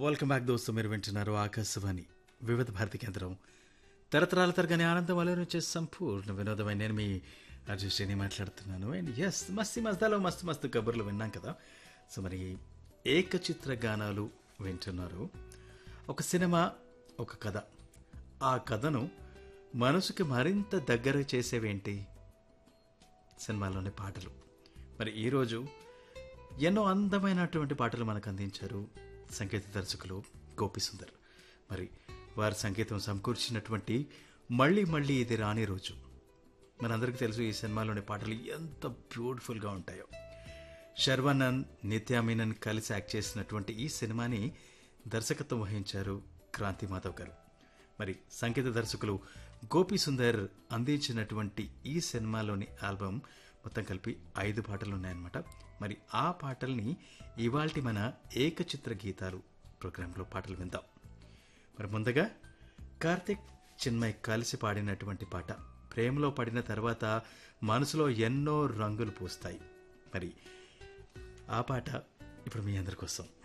welcome back దోస్తు మీరు వింటున్నారు ఆకాశవాణి వివిధ భారతి కేంద్రం తరతరాల తరగని ఆనందం అలరించే సంపూర్ణ వినోదమైన నేను మీ అర్జుశ్రీని మాట్లాడుతున్నాను అండ్ ఎస్ మస్తీ మస్తాలో మస్తు మస్తు కబుర్లు విన్నాం కదా సో మరి ఏకచిత్ర గానాలు వింటున్నారు ఒక సినిమా ఒక కథ ఆ కథను మనసుకి మరింత దగ్గర చేసేవేంటి సినిమాలోని పాటలు మరి ఈరోజు ఎన్నో అందమైనటువంటి పాటలు మనకు అందించారు సంగీత దర్శకులు గోపి సుందర్ మరి వారి సంగీతం సమకూర్చినటువంటి మళ్ళీ మళ్ళీ ఇది రాని రోజు మనందరికీ తెలుసు ఈ సినిమాలోని పాటలు ఎంత బ్యూటిఫుల్గా ఉంటాయో శర్వానంద్ నిత్యా మీనన్ కలిసి యాక్ట్ చేసినటువంటి ఈ సినిమాని దర్శకత్వం వహించారు క్రాంతి మాధవ్ గారు మరి సంగీత దర్శకులు గోపి సుందర్ అందించినటువంటి ఈ సినిమాలోని ఆల్బమ్ మొత్తం కలిపి ఐదు పాటలు ఉన్నాయన్నమాట మరి ఆ పాటల్ని ఇవాల్టి మన ఏకచిత్ర గీతాలు ప్రోగ్రాంలో పాటలు విందాం మరి ముందుగా కార్తిక్ చిన్మయ్ కలిసి పాడినటువంటి పాట ప్రేమలో పడిన తర్వాత మనసులో ఎన్నో రంగులు పూస్తాయి మరి ఆ పాట ఇప్పుడు మీ అందరి కోసం